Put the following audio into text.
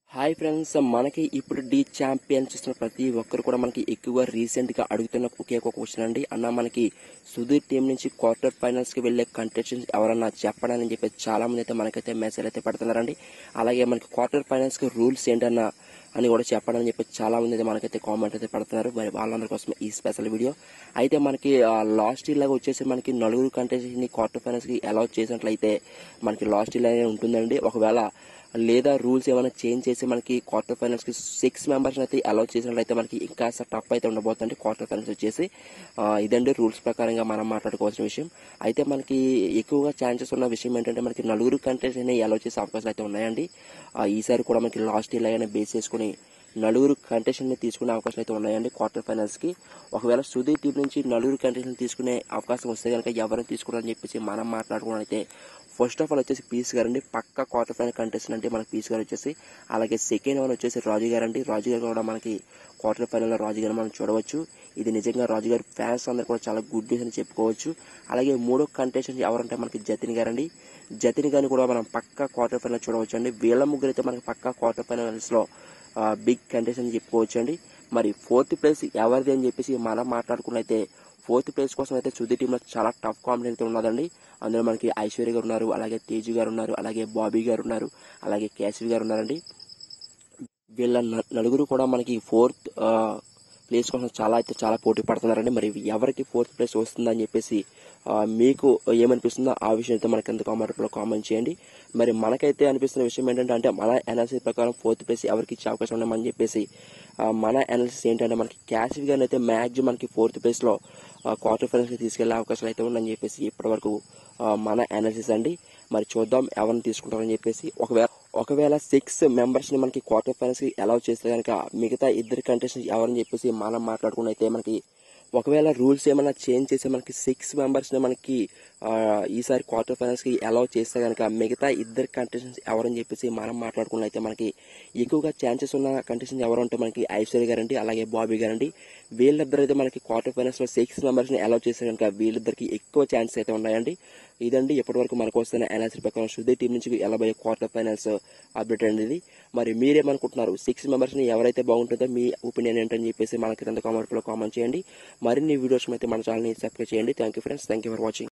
hi friends మనకి ఇప్పుడు D champion చూస్తున్న ప్రతి ఒక్కరు కూడా మనకి ఎక్కువగా రీసెంట్ గా అడుగుతున్న ఒకే ఒక క్వశ్చన్ అండి అన్న మనకి సుధీర్ టీం నుంచి క్వార్టర్ ఫైనల్స్ కి వెళ్లే కంటెస్టెంట్స్ ఎవరన్నా చెప్పడాని చెప్పి చాలా మంది అయితే మనకైతే మెసేజ్ అయితే పెడుతున్నారండి అలాగే మనకి క్వార్టర్ ఫైనల్స్ కి రూల్స్ ఏంటన్నా అని కూడా చెప్పడం చెప్పి చాలా మంది అయితే మనకైతే కామెంట్ అయితే పెడుతున్నారు మరి వాళ్ళందరి కోసం ఈ స్పెషల్ వీడియో అయితే మనకి లాస్ట్ ఇయర్ లాగా వచ్చేసి మనకి నలుగురు కంటెస్టెంట్ ని క్వార్టర్ ఫైనల్స్ కి అలౌ చేసినట్లయితే మనకి లాస్ట్ ఇయర్ లాగే ఉంటుందండి ఒకవేళ లేదా రూల్స్ ఏమైనా చేంజ్ చేసి మనకి క్వార్టర్ ఫైనల్స్ కి సిక్స్ మెంబర్స్ అయితే అలౌ చేసినట్లయితే మనకి ఇంకా టఫ్ అయితే ఉండబోతుంది క్వార్టర్ ఫైనల్స్ వచ్చేసి ఆ, ఇదండి రూల్స్ ప్రకారంగా మనం మాట్లాడుకోవాల్సిన విషయం అయితే మనకి ఎక్కువగా ఛాన్సెస్ ఉన్న విషయం ఏంటంటే మనకి నలుగురు కంటెంట్స్ అనేవి అలౌ చేసే అవకాశాలు అయితే ఉన్నాయండి ఆ, ఈసారి కూడా మనకి లాస్ట్ ఇయర్ లాగానే బేస్ చేసుకుని నలుగురు కంటెస్టెంట్ ని తీసుకునే అవకాశం అయితే ఉన్నాయండి క్వార్టర్ ఫైనల్స్ కి ఒకవేళ సుధీర్ టీం నుంచి నలుగురు కంటెస్టెంట్ తీసుకునే అవకాశం వస్తే కనుక ఎవరిని తీసుకున్నారని చెప్పేసి మనం మాట్లాడుకుని అయితే ఫస్ట్ ఆఫ్ ఆల్ వచ్చేసి పీస్ గారు అండి పక్క క్వార్టర్ ఫైనల్ కంటెస్టెంట్ అంటే మనకి పీస్ గారు వచ్చేసి అలాగే సెకండ్ వన్ వచ్చేసి రాజు గారు అండి రాజు గారు కూడా మనకి క్వార్టర్ ఫైనల్ లో రాజు గారు మనం చూడవచ్చు ఇది నిజంగా రాజు గారు ఫ్యాన్స్ అందరు కూడా చాలా గుడ్ న్యూస్ అని చెప్పుకోవచ్చు అలాగే మూడో కంటెస్టెంట్ ఎవరంటే మనకి జతిన్ గారు అండి జతిన్ గారిని కూడా మనం పక్క క్వార్టర్ ఫైనల్ చూడవచ్చు అండి వీళ్ళ ముగ్గురు అయితే మనకి పక్క క్వార్టర్ ఫైనల్స్ లో బిగ్ కంటెస్టెంట్ అని చెప్పుకోవచ్చు అండి మరి ఫోర్త్ ప్లేస్ ఎవరిది అని చెప్పేసి మనం మాట్లాడుకున్నైతే ఫోర్త్ ప్లేస్ కోసం అయితే సుధీర్ టీంలో చాలా టఫ్ కాంపిటీషన్ అయితే ఉన్నదండి అందులో మనకి ఐశ్వర్య గారు ఉన్నారు అలాగే తేజు గారు ఉన్నారు అలాగే బాబీ గారు ఉన్నారు అలాగే కేశవి గారు ఉన్నారండి వీళ్ళ న- నలుగురు కూడా మనకి ఫోర్త్ ప్లేస్ కోసం చాలా అయితే చాలా పోటీ పడుతున్నారండి మరి ఎవరికి ఫోర్త్ ప్లేస్ వస్తుందని చెప్పేసి ఆ, మీకు ఏమనిపిస్తుందో ఆ విషయం అయితే మనకి ఎంత కామెంట్ లో కామెంట్ చేయండి మరి మనకైతే అనిపిస్తున్న విషయం ఏంటంటే అంటే మన అనాలిసిస్ ప్రకారం ఫోర్త్ ప్లేస్ ఎవరికి ఇచ్చే అవకాశం ఉన్నామని చెప్పేసి ఆ, మన అనాలిసిస్ ఏంటంటే మనకి క్యాసివ్ గారిని అయితే మ్యాక్సిమం మనకి ఫోర్త్ ప్లేస్ లో క్వార్టర్ ఫైనల్స్ కి తీసుకెళ్లే అవకాశాలు అయితే ఉన్నాయని చెప్పేసి ఇప్పటి వరకు మన అనాలిసిస్ అండి మరి చూద్దాం ఎవరిని తీసుకుంటారని చెప్పేసి ఒకవేళ ఒకవేళ సిక్స్ మెంబర్స్ ని మనకి క్వార్టర్ ఫైనల్స్ కి అలౌ చేస్తే కనుక మిగతా ఇద్దరు కంటెస్టెంట్స్ ఎవరని చెప్పేసి మనం మాట్లాడుకుని అయితే మనకి ఒకవేళ రూల్స్ ఏమైనా చేంజ్ చేసి మనకి సిక్స్ మెంబర్స్ ని మనకి ఆ, ఈసారి క్వార్టర్ ఫైనల్స్ కి అలౌ చేస్తే కనుక మిగతా ఇద్దరు కంటెస్టెంట్స్ ఎవరని చెప్పేసి మనం మాట్లాడుకున్న అయితే మనకి ఎక్కువగా ఛాన్సెస్ ఉన్న కంటెస్టెంట్స్ ఎవరు అంటే మనకి ఐశ్వర్య గారండి అలాగే బాబీ గారండి వీళ్ళిద్దరు అయితే మనకి క్వార్టర్ ఫైనల్స్ లో సిక్స్ మెంబర్స్ ని అలౌ చేస్తే కనుక వీళ్ళిద్దరికి ఎక్కువ ఛాన్సెస్ అయితే ఉన్నాయండి ఇదండి ఇప్పటి వరకు మనకు వస్తున్న అనాలిసిస్ ప్రకారం సుధీర్ టీం నుంచి ఎనభై క్వార్టర్ ఫైనల్స్ అప్డేట్ అనేది మరి మీరేమనుకుంటున్నారు సిక్స్ మెంబర్స్ ని ఎవరైతే బాగుంటుందో మీ ఒపీనియన్ ఏంటని చెప్పేసి మనకి కింద కామెంట్ లో కామెంట్ చేయండి మరిన్ని వీడియోస్ అయితే మన ఛానల్ ని సబ్స్క్రైబ్ చేయండి thank you friends thank you for watching